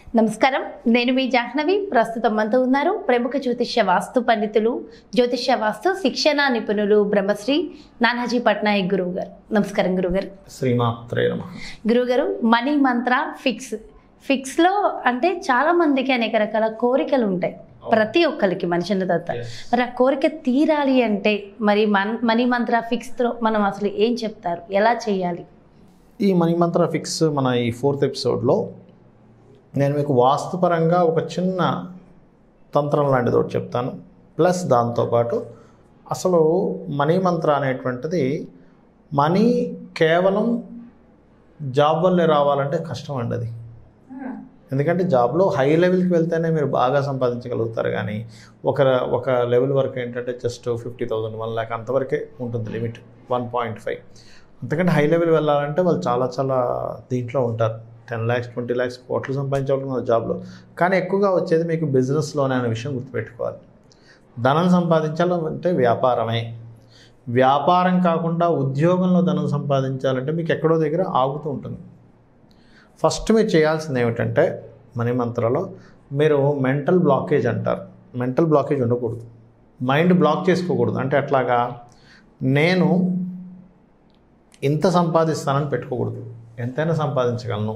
నమస్కారం నేను మీ జాహ్నవి ప్రస్తుతం మనతో ఉన్నారు ప్రముఖ జ్యోతిష్య వాస్తు పండితులు జ్యోతిష్య వాస్తు శిక్షణ నిపుణులు బ్రహ్మశ్రీ నానాజీ పట్నాయక్ గురువు గారు నమస్కారం గురుగారు శ్రీమాత్రే నమ గురుగారు మనీ మంత్ర ఫిక్స్ ఫిక్స్లో అంటే చాలా మందికి అనేక రకాల కోరికలు ఉంటాయి ప్రతి ఒక్కరికి మనిషిని దత్త మరి ఆ కోరిక తీరాలి అంటే మరి మన్ మనీ మంత్ర ఫిక్స్తో మనం అసలు ఏం చెప్తారు ఎలా చేయాలి ఈ మణిమంత్ర ఫిక్స్ మన ఈ ఫోర్త్ ఎపిసోడ్లో నేను మీకు వాస్తుపరంగా ఒక చిన్న తంత్రం లాంటిది ఒకటి చెప్తాను ప్లస్ దాంతోపాటు అసలు మనీ మంత్ర అనేటువంటిది మనీ కేవలం జాబ్ వల్లే రావాలంటే కష్టం అండి అది ఎందుకంటే జాబ్లో హై లెవెల్కి వెళ్తేనే మీరు బాగా సంపాదించగలుగుతారు కానీ ఒక ఒక లెవెల్ వరకు ఏంటంటే just fifty thousand one lakh అంతవరకే ఉంటుంది లిమిట్ వన్ పాయింట్ ఫైవ్ అంతకంటే హై లెవెల్ వెళ్ళాలంటే వాళ్ళు చాలా చాలా దీంట్లో ఉంటారు టెన్ ల్యాక్స్ ట్వంటీ ల్యాక్స్ కోట్లు సంపాదించాలనుకున్నారు జాబ్లో కానీ ఎక్కువగా వచ్చేది మీకు బిజినెస్లోనే అనే విషయం గుర్తుపెట్టుకోవాలి ధనం సంపాదించాలంటే వ్యాపారమే వ్యాపారం కాకుండా ఉద్యోగంలో ధనం సంపాదించాలంటే మీకు ఎక్కడో దగ్గర ఆగుతూ ఉంటుంది ఫస్ట్ మీరు చేయాల్సింది ఏమిటంటే మనీ మంత్రలో మీరు మెంటల్ బ్లాకేజ్ అంటారు మెంటల్ బ్లాకేజ్ ఉండకూడదు మైండ్ బ్లాక్ చేసుకోకూడదు అంటే ఎట్లాగా నేను ఇంత సంపాదిస్తానని పెట్టుకోకూడదు ఎంతైనా సంపాదించగలను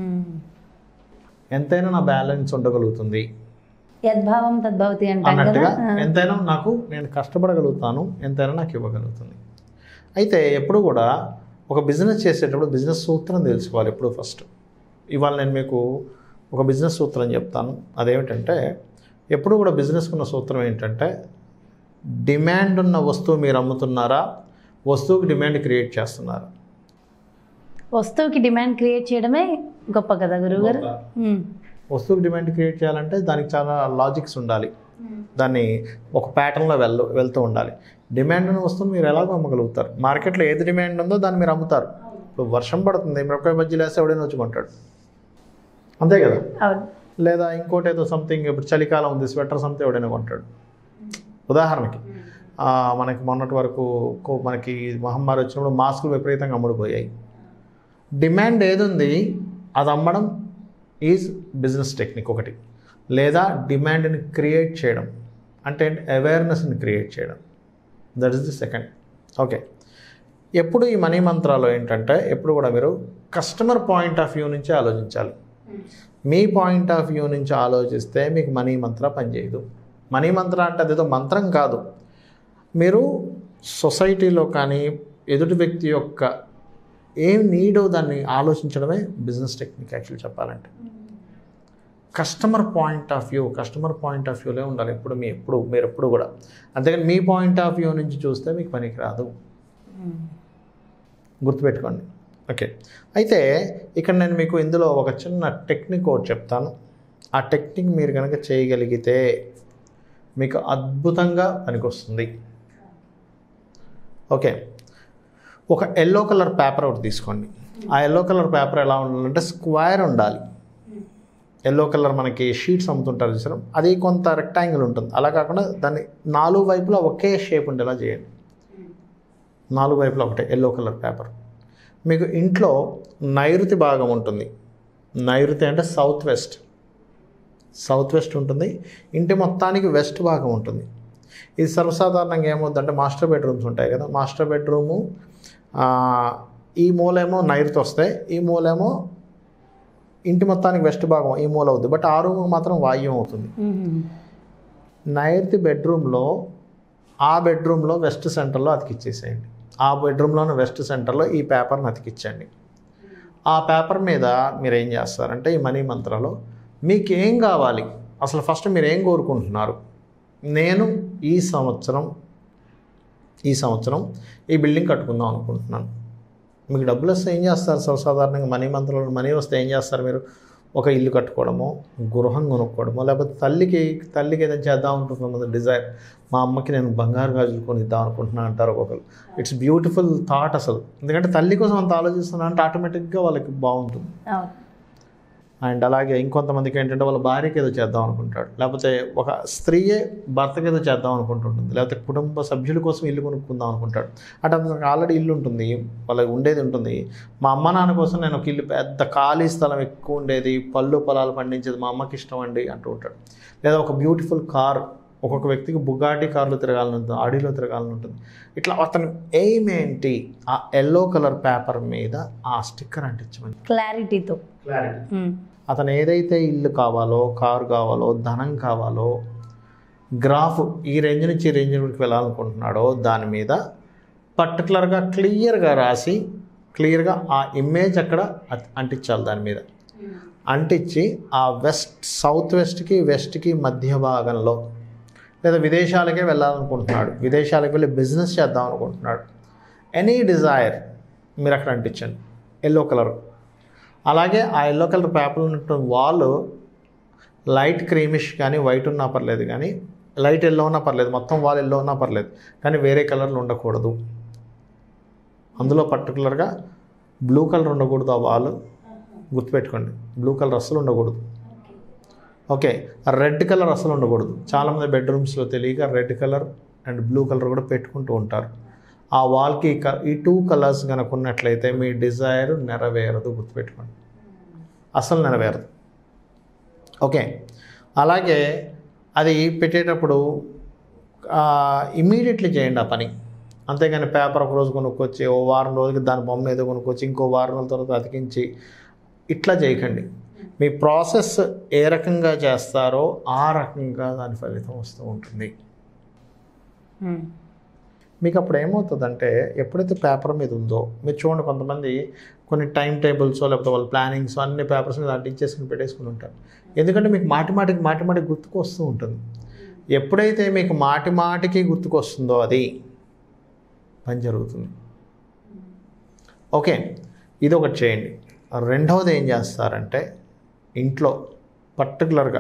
ఎంతైనా నా బ్యాలెన్స్ ఉండగలుగుతుంది యద్భావం తద్భవతి అంటాం కదా అన్నట్టుగా ఎంతైనా నాకు నేను కష్టపడగలుగుతాను ఎంతైనా నాకు ఇవ్వగలుగుతుంది అయితే ఎప్పుడు కూడా ఒక బిజినెస్ చేసేటప్పుడు బిజినెస్ సూత్రం తెలుసుకోవాలి ఎప్పుడు ఫస్ట్ ఇవాళ నేను మీకు ఒక బిజినెస్ సూత్రం చెప్తాను అదేమిటంటే ఎప్పుడు కూడా బిజినెస్కి ఉన్న సూత్రం ఏంటంటే డిమాండ్ ఉన్న వస్తువు మీరు అమ్ముతున్నారా వస్తువుకి డిమాండ్ క్రియేట్ చేస్తున్నారా వస్తువుకి డిమాండ్ క్రియేట్ చేయడమే గొప్ప కదా గురువుగారు ఉమ్. వస్తువుకి డిమాండ్ క్రియేట్ చేయాలంటే దానికి చాలా లాజిక్స్ ఉండాలి దాన్ని ఒక ప్యాటర్న్లో వెళ్ వెళ్తూ ఉండాలి డిమాండ్ ఉన్న వస్తువుని మీరు ఎలాగో అమ్మగలుగుతారు మార్కెట్లో ఏది డిమాండ్ ఉందో దాన్ని మీరు అమ్ముతారు ఇప్పుడు వర్షం పడుతుంది మిరపకాయ బజ్జీలు వేస్తే ఎవడైనా వచ్చి కొంటాడు అంతే కదా అవును లేదా ఇంకోటి ఏదో సంథింగ్ ఇప్పుడు చలికాలం ఉంది స్వెటర్ సంథింగ్ ఎవడైనా కొంటాడు ఉదాహరణకి ఆ, మనకి మొన్నటి వరకు కో- మనకి మహమ్మారి వచ్చినప్పుడు మాస్కులు విపరీతంగా అమ్ముడుపోయాయి డిమాండ్ ఏది ఉంది అది అమ్మడం ఈజ్ బిజినెస్ టెక్నిక్ ఒకటి లేదా డిమాండ్ని క్రియేట్ చేయడం అంటే అవేర్నెస్ని క్రియేట్ చేయడం that is the second okay ఎప్పుడు ఈ మనీ మంత్రాలు ఏంటంటే ఎప్పుడు కూడా మీరు కస్టమర్ పాయింట్ ఆఫ్ వ్యూ నుంచి ఆలోచించాలి మీ పాయింట్ ఆఫ్ వ్యూ నుంచి ఆలోచిస్తే మీకు మనీ మంత్ర పనిచేయదు మనీ మంత్ర అంటే అదేదో మంత్రం కాదు మీరు సొసైటీలో కానీ ఎదుటి వ్యక్తి యొక్క ఏం నీడో దాన్ని ఆలోచించడమే బిజినెస్ టెక్నిక్ యాక్చువల్ చెప్పాలంటే customer point of view customer point of వ్యూలే ఉండాలి ఎప్పుడు మీ ఎప్పుడు మీరు ఎప్పుడు కూడా అంతేగాని మీ పాయింట్ ఆఫ్ వ్యూ నుంచి చూస్తే మీకు పనికి రాదు గుర్తుపెట్టుకోండి ఓకే అయితే ఇక్కడ నేను మీకు ఇందులో ఒక చిన్న టెక్నిక్ ఒకటి చెప్తాను ఆ టెక్నిక్ మీరు కనుక చేయగలిగితే మీకు అద్భుతంగా పనికొస్తుంది ఓకే ఒక ఎల్లో కలర్ పేపర్ ఒకటి తీసుకోండి ఆ ఎల్లో కలర్ పేపర్ ఎలా ఉండాలంటే స్క్వేర్ ఉండాలి ఎల్లో కలర్ మనకి షీట్స్ అమ్ముతుంటారు చూసారు అది కొంత రెక్టాంగిల్ ఉంటుంది అలా కాకుండా దాన్ని నాలుగు వైపులా ఒకే షేప్ ఉండేలా చేయండి నాలుగు వైపులా ఒకటే ఎల్లో కలర్ పేపర్ మీకు ఇంట్లో నైరుతి భాగం ఉంటుంది నైరుతి అంటే సౌత్ వెస్ట్ సౌత్ వెస్ట్ ఉంటుంది ఇంటి మొత్తానికి వెస్ట్ భాగం ఉంటుంది ఇది సర్వసాధారణంగా ఏమవుతుందంటే మాస్టర్ బెడ్రూమ్స్ ఉంటాయి కదా మాస్టర్ బెడ్రూము ఆ, ఈ మూలేమో నైరుతి వస్తాయి ఈ మూలేమో ఇంటి మొత్తానికి వెస్ట్ భాగం ఈ మూల అవుతుంది బట్ ఆ రూమ్ మాత్రం వాయువ్యం అవుతుంది ఉమ్. నైరుతి బెడ్రూమ్లో ఆ బెడ్రూమ్లో వెస్ట్ సెంటర్లో అతికిచ్చేసేయండి ఆ బెడ్రూమ్లోని వెస్ట్ సెంటర్లో ఈ పేపర్ని అతికిచ్చండి ఆ పేపర్ మీద మీరు ఏం చేస్తారంటే ఈ మనీ మంత్రాలో మీకు ఏం కావాలి అసలు ఫస్ట్ మీరు ఏం కోరుకుంటున్నారు నేను ఈ సంవత్సరం ఈ సంవత్సరం ఈ బిల్డింగ్ కట్టుకుందాం అనుకుంటున్నాను మీకు డబ్బులు వస్తే ఏం చేస్తారు సర్వసాధారణంగా మనీ మంత్రాలు మనీ వస్తే ఏం చేస్తారు మీరు ఒక ఇల్లు కట్టుకోవడమో గృహం కొనుక్కోవడమో లేకపోతే తల్లికి తల్లికి ఏదైనా చేద్దాం అనుకుంటున్నది డిజైర్ మా అమ్మకి నేను బంగారు గాజులు కొని ఇద్దాం అనుకుంటున్నాను అంటారు ఒక్కొక్కరు ఇట్స్ బ్యూటిఫుల్ థాట్ అసలు ఎందుకంటే తల్లి కోసం అంత ఆలోచిస్తున్నా అంటే ఆటోమేటిక్గా వాళ్ళకి బాగుంటుంది అవును అండ్ అలాగే ఇంకొంతమందికి ఏంటంటే వాళ్ళ భార్యకి ఏదో చేద్దాం అనుకుంటాడు లేకపోతే ఒక స్త్రీయే భర్తకి ఏదో చేద్దాం అనుకుంటుంటుంది లేకపోతే కుటుంబ సభ్యుల కోసం ఇల్లు కొనుక్కుందాం అనుకుంటాడు అంటే అతనికి ఆల్రెడీ ఇల్లు ఉంటుంది వాళ్ళకి ఉండేది ఉంటుంది మా అమ్మ నాన్న కోసం నేను ఒక ఇల్లు పెద్ద ఖాళీ స్థలం ఎక్కువ ఉండేది పళ్ళు పొలాలు పండించేది మా అమ్మకి ఇష్టం అండి అంటూ ఉంటాడు లేదా ఒక బ్యూటిఫుల్ కార్ ఒక్కొక్క వ్యక్తికి బుగాటి కార్లో తిరగాలని ఉంటుంది ఆడిలో తిరగాలని ఉంటుంది ఇట్లా అతను ఎయిమ్ ఏంటి ఆ ఎల్లో కలర్ పేపర్ మీద ఆ స్టిక్కర్ అంటించమని క్లారిటీతో క్లారిటీ అతను ఏదైతే ఇల్లు కావాలో కారు కావాలో ధనం కావాలో గ్రాఫ్ ఈ రేంజ్ నుంచి ఈ రేంజ్ నుంచి వెళ్ళాలనుకుంటున్నాడో దాని మీద పర్టికులర్గా క్లియర్గా రాసి క్లియర్గా ఆ ఇమేజ్ అక్కడ అట్- అంటించాలి దాని మీద అంటించి ఆ వెస్ట్ సౌత్ వెస్ట్కి వెస్ట్కి మధ్య భాగంలో లేదా విదేశాలకే వెళ్ళాలనుకుంటున్నాడు విదేశాలకు వెళ్ళి బిజినెస్ చేద్దాం అనుకుంటున్నాడు ఎనీ డిజైర్ మీరు అక్కడ అంటించండి ఎల్లో కలర్ అలాగే ఆ ఎల్లో కలర్ పేపర్ ఉన్నటువంటి వాల్ లైట్ క్రీమిష్ కానీ వైట్ ఉన్నా పర్లేదు కానీ లైట్ ఎల్లో ఉన్నా పర్లేదు మొత్తం వాల్ ఎల్లో ఉన్నా పర్లేదు కానీ వేరే కలర్లు ఉండకూడదు అందులో పర్టికులర్గా బ్లూ కలర్ ఉండకూడదు ఆ వాల్ గుర్తుపెట్టుకోండి బ్లూ కలర్ అస్సలు ఉండకూడదు ఓకే రెడ్ కలర్ అసలు ఉండకూడదు చాలామంది బెడ్రూమ్స్లో తెలియక red colour and blue colour కూడా పెట్టుకుంటూ ఉంటారు ఆ వాల్కి ఈ క- ఈ టూ కలర్స్ కనుక ఉన్నట్లయితే మీ డిజైర్ నెరవేరదు గుర్తుపెట్టుకోండి అసలు నెరవేరదు ఓకే అలాగే అది పెట్టేటప్పుడు ఇమీడియట్లీ చేయండి ఆ పని అంతేగాని పేపర్ ఒక రోజు కొనుక్కొచ్చి ఓ వారం రోజులకి దాని బొమ్మ ఏదో కొనుక్కొచ్చి ఇంకో వారం రోజుల తర్వాత అతికించి ఇట్లా చేయకండి మీ ప్రాసెస్ ఏ రకంగా చేస్తారో ఆ రకంగా దాని ఫలితం వస్తూ ఉంటుంది మీకు అప్పుడు ఏమవుతుందంటే ఎప్పుడైతే పేపర్ మీద ఉందో మీరు చూడండి కొంతమంది కొన్ని టైం టేబుల్స్ లేకపోతే వాళ్ళ ప్లానింగ్స్ అన్ని పేపర్స్ మీద అంటించేసుకుని పెట్టేసుకుని ఉంటారు ఎందుకంటే మీకు మాటి మాటికి మాటి మాటికి గుర్తుకు వస్తూ ఉంటుంది ఎప్పుడైతే మీకు మాటి మాటికి గుర్తుకు వస్తుందో అది పని జరుగుతుంది ఓకే ఇది ఒకటి చేయండి రెండవది ఏం చేస్తారంటే ఇంట్లో పర్టికులర్గా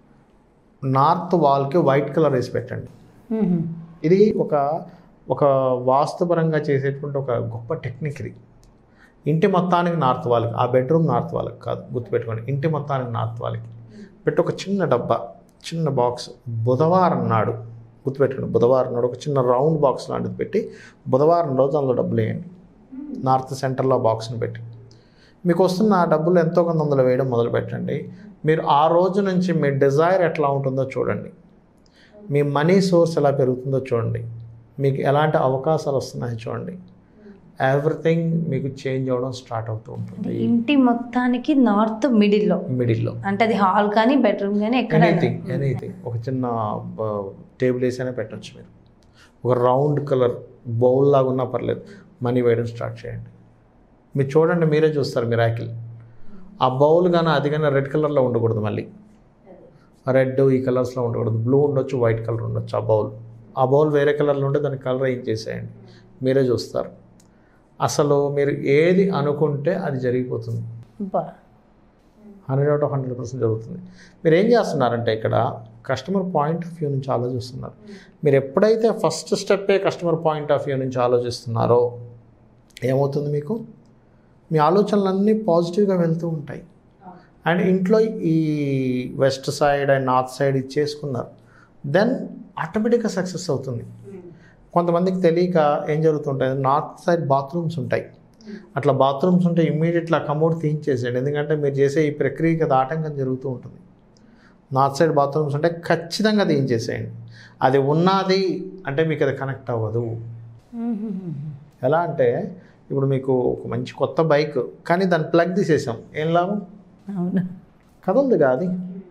నార్త్ వాల్కి వైట్ కలర్ వేసి పెట్టండి ఇది ఒక ఒక వాస్తుపరంగా చేసేటువంటి ఒక గొప్ప టెక్నిక్ ఇది ఇంటి మొత్తానికి నార్త్ వాళ్ళకి ఆ బెడ్రూమ్ నార్త్ వాళ్ళకి కాదు గుర్తుపెట్టుకోండి ఇంటి మొత్తానికి నార్త్ వాళ్ళకి పెట్టి ఒక చిన్న డబ్బా చిన్న బాక్స్ బుధవారం నాడు గుర్తుపెట్టుకోండి బుధవారం నాడు ఒక చిన్న రౌండ్ బాక్స్ లాంటిది పెట్టి బుధవారం రోజు అందులో డబ్బులు వేయండి నార్త్ సెంటర్లో బాక్స్ని పెట్టి మీకు వస్తున్న ఆ డబ్బులు ఎంతో కొంత అందులో వేయడం మొదలు పెట్టండి మీరు ఆ రోజు నుంచి మీ డిజైర్ ఎట్లా ఉంటుందో చూడండి మీ మనీ సోర్స్ ఎలా పెరుగుతుందో చూడండి మీకు ఎలాంటి అవకాశాలు వస్తున్నాయో చూడండి ఎవ్రీథింగ్ మీకు చేంజ్ అవ్వడం స్టార్ట్ అవుతూ ఉంటుంది ఇంటి మొత్తానికి నార్త్ మిడిల్లో మిడిల్లో అంటే అది హాల్ కానీ బెడ్రూమ్ కానీ ఎక్కడ ఎనీథింగ్ ఎనీథింగ్ ఒక చిన్న టేబుల్ వేసైనా పెట్టచ్చు మీరు ఒక రౌండ్ కలర్ బౌల్ లాగా ఉన్నా పర్లేదు మనీ వేయడం స్టార్ట్ చేయండి మీరు చూడండి మీరే చూస్తారు మిరాకిల్ ఆ బౌల్ కానీ అది కానీ రెడ్ కలర్లో ఉండకూడదు మళ్ళీ రెడ్ ఈ కలర్స్లో ఉండకూడదు బ్లూ ఉండొచ్చు వైట్ కలర్ ఉండొచ్చు ఆ బౌల్ ఆ బౌల్ వేరే కలర్లో ఉంటే దాని కలర్ ఏం చేసేయండి మీరే చూస్తారు అసలు మీరు ఏది అనుకుంటే అది జరిగిపోతుంది బా hundred out of hundred percent జరుగుతుంది మీరు ఏం చేస్తున్నారంటే ఇక్కడ కస్టమర్ పాయింట్ ఆఫ్ వ్యూ నుంచి ఆలోచిస్తున్నారు మీరు ఎప్పుడైతే ఫస్ట్ స్టెప్పే కస్టమర్ పాయింట్ ఆఫ్ వ్యూ నుంచి ఆలోచిస్తున్నారో ఏమవుతుంది మీకు మీ ఆలోచనలన్నీ పాజిటివ్గా వెళ్తూ ఉంటాయి అండ్ ఇంట్లో ఈ west side and north side ఇది చేసుకున్నారు దెన్ ఆటోమేటిక్గా సక్సెస్ అవుతుంది కొంతమందికి తెలియక ఏం జరుగుతుంటాయి నార్త్ సైడ్ బాత్రూమ్స్ ఉంటాయి అట్లా బాత్రూమ్స్ ఉంటే ఇమ్మీడియట్లీ ఆ కమోడ్ తీయించేసేయండి ఎందుకంటే మీరు చేసే ఈ ప్రక్రియకి అది ఆటంకం జరుగుతూ ఉంటుంది నార్త్ సైడ్ బాత్రూమ్స్ ఉంటే ఖచ్చితంగా తీయించేసేయండి అది ఉన్నది అంటే మీకు అది కనెక్ట్ అవ్వదు ఎలా అంటే ఇప్పుడు మీకు ఒక మంచి కొత్త బైక్ కానీ దాన్ని ప్లగ్ తీసేసాం ఏం లాభం అవును కదలదు కాదు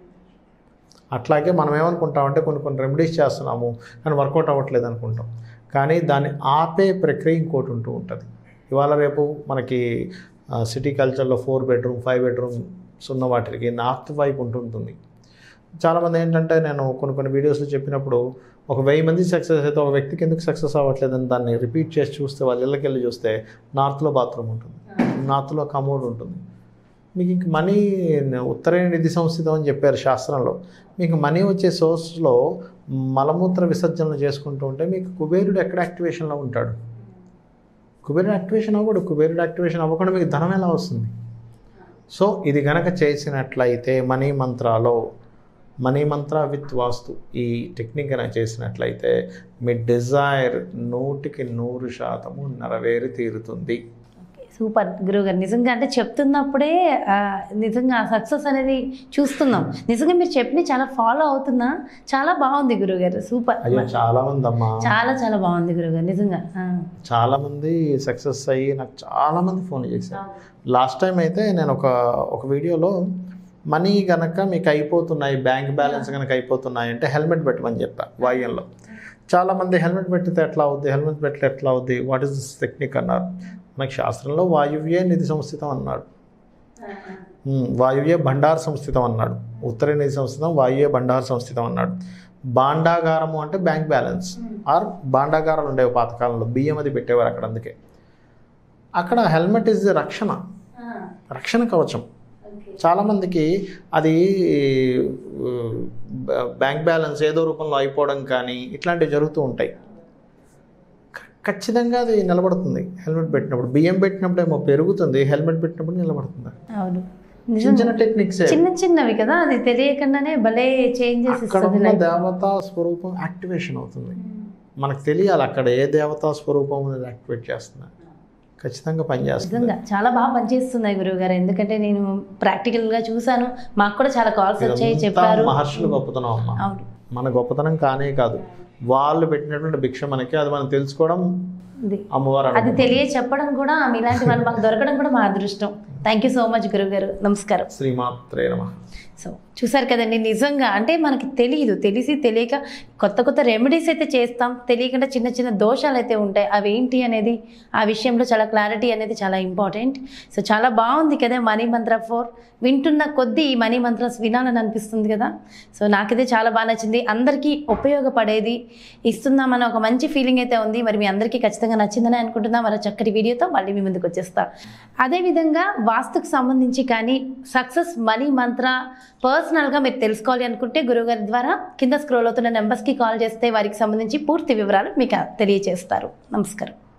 అట్లాగే మనం ఏమనుకుంటామంటే కొన్ని కొన్ని రెమెడీస్ చేస్తున్నాము కానీ వర్కౌట్ అవ్వట్లేదు అనుకుంటాం కానీ దాన్ని ఆపే ప్రక్రియ ఇంకోటి ఉంటూ ఉంటుంది ఇవాళ రేపు మనకి సిటీ కల్చర్లో ఫోర్ బెడ్రూమ్ ఫైవ్ బెడ్రూమ్స్ ఉన్న వాటికి నార్త్ వైపు ఉంటుంటుంది చాలామంది ఏంటంటే నేను కొన్ని కొన్ని వీడియోస్లో చెప్పినప్పుడు ఒక వెయ్యి మంది సక్సెస్ అయితే ఒక వ్యక్తికి ఎందుకు సక్సెస్ అవ్వట్లేదని దాన్ని రిపీట్ చేసి చూస్తే వాళ్ళ ఇళ్ళకి వెళ్ళి చూస్తే నార్త్లో బాత్రూమ్ ఉంటుంది నార్త్లో కమోడ్ ఉంటుంది మీకు ఇంక మనీ ఉత్తరేణ నిధి సంస్థితం అని చెప్పారు శాస్త్రంలో మీకు మనీ వచ్చే సోర్స్లో మలమూత్ర విసర్జనలు చేసుకుంటూ ఉంటే మీకు కుబేరుడు ఎక్కడ యాక్టివేషన్లో ఉంటాడు కుబేరుడు యాక్టివేషన్ అవ్వడు కుబేరుడు యాక్టివేషన్ అవ్వకుండా మీకు ధనం ఎలా వస్తుంది సో ఇది గనక చేసినట్లయితే మనీ మంత్రాలో మనీ మంత్ర విత్ వాస్తు ఈ టెక్నిక్ కనుక చేసినట్లయితే మీ డిజైర్ నూటికి నూరు శాతము నెరవేరి తీరుతుంది సూపర్ గురువుగారు నిజంగా అంటే చెప్తున్నప్పుడే ఆ, నిజంగా సక్సెస్ అనేది చూస్తున్నాం నిజంగా మీరు చెప్పి చాలా ఫాలో అవుతున్నా చాలా బాగుంది గురువుగారు సూపర్ అయ్యో చాలా మంది అమ్మా చాలా చాలా బాగుంది గురువుగారు నిజంగా ఆ. చాలా మంది సక్సెస్ అయ్యి నాకు చాలా మంది ఫోన్ చేశారు లాస్ట్ టైం అయితే నేను ఒక ఒక వీడియోలో మనీ కనుక మీకు అయిపోతున్నాయి బ్యాంక్ బ్యాలెన్స్ కనుక అయిపోతున్నాయి అంటే హెల్మెట్ పెట్టమని చెప్పా వాయువ్యంలో చాలామంది హెల్మెట్ పెట్టితే ఎట్లా అవుద్ది హెల్మెట్ పెట్టితే ఎట్లా అవుద్ది వాట్ ఈస్ దిస్ టెక్నిక్ అన్నారు మనకి శాస్త్రంలో వాయువ్యే నిధి సంస్థితం అన్నాడు ఉమ్, వాయువ్యే భండార సంస్థితం అన్నాడు ఉత్తర నిధి సంస్థితం వాయువ్యే భండార సంస్థితం అన్నాడు బాండాగారము అంటే బ్యాంక్ బ్యాలెన్స్ ఆర్ బాండాగారాలు ఉండేవి పాతకాలంలో బియ్యం అది పెట్టేవారు అక్కడ అందుకే అక్కడ హెల్మెట్ ఇస్ రక్షణ రక్షణ కవచం చాలామందికి అది ఉ, బ- బ్యాంక్ బ్యాలెన్స్ ఏదో రూపంలో అయిపోవడం కానీ ఇట్లాంటివి జరుగుతూ ఉంటాయి క- ఖచ్చితంగా అది నిలబడుతుంది హెల్మెట్ పెట్టినప్పుడు బియ్యం పెట్టినప్పుడు ఏమో పెరుగుతుంది హెల్మెట్ పెట్టినప్పుడు నిలబడుతుంది అవును చిన్న నిజం చిన్న టెక్నిక్స్ చిన్న చిన్నవి కదా అది తెలియకుండానే భలే చేంజెస్ అక్కడ ఇస్తుంది ఉన్న life. దేవతా స్వరూపం యాక్టివేషన్ అవుతుంది మనకు తెలియాలి అక్కడ ఏ దేవతా స్వరూపం అనేది యాక్టివేట్ చేస్తుంది ఖచ్చితంగా పనిచేస్తుంది నిజంగా చాలా బాగా పనిచేస్తున్నాయి గురువు గారు ఎందుకంటే నేను ప్రాక్టికల్ గా చూసాను మాకు కూడా చాలా కాల్స్ వచ్చాయి ఇదంతా చెప్పారు మహర్షులు గొప్పతనం అమ్మా అవును మన గొప్పతనం కానే కాదు వాళ్ళు పెట్టినటువంటి భిక్ష మనకి అది మనం తెలుసుకోవడం ఇది అమ్మవారు అది అనుగ్రహం. తెలియ చెప్పడం కూడా మీలాంటి వాళ్ళు మాకు దొరకడం కూడా మా అదృష్టం థ్యాంక్ యూ సో మచ్ గురువు గారు నమస్కారం శ్రీమాత్రే నమ సో చూసారు కదండి నిజంగా అంటే మనకి తెలియదు తెలిసి తెలియక కొత్త కొత్త రెమెడీస్ అయితే చేస్తాం తెలియకుండా చిన్న చిన్న దోషాలు అయితే ఉంటాయి అవి ఏంటి అనేది ఆ విషయంలో చాలా క్లారిటీ అనేది చాలా ఇంపార్టెంట్ సో చాలా బాగుంది కదా మనీ మంత్ర ఫోర్ వింటున్న కొద్దీ ఈ మనీ మంత్రస్ వినాలని అనిపిస్తుంది కదా సో నాకైతే చాలా బాగా నచ్చింది అందరికీ ఉపయోగపడేది ఇస్తున్నామన్న ఒక మంచి ఫీలింగ్ అయితే ఉంది మరి మీ అందరికీ ఖచ్చితంగా నచ్చిందని అనుకుంటున్నా మరో చక్కటి వీడియోతో మళ్ళీ మీ ముందుకు వచ్చేస్తా అదేవిధంగా వాస్తుకు సంబంధించి కానీ సక్సెస్ మనీ మంత్ర పర్సనల్గా మీరు తెలుసుకోవాలి అనుకుంటే గురువుగారి ద్వారా కింద స్క్రోల్ అవుతున్న నెంబర్స్కి కాల్ చేస్తే వారికి సంబంధించి పూర్తి వివరాలు మీకు తెలియజేస్తారు నమస్కారం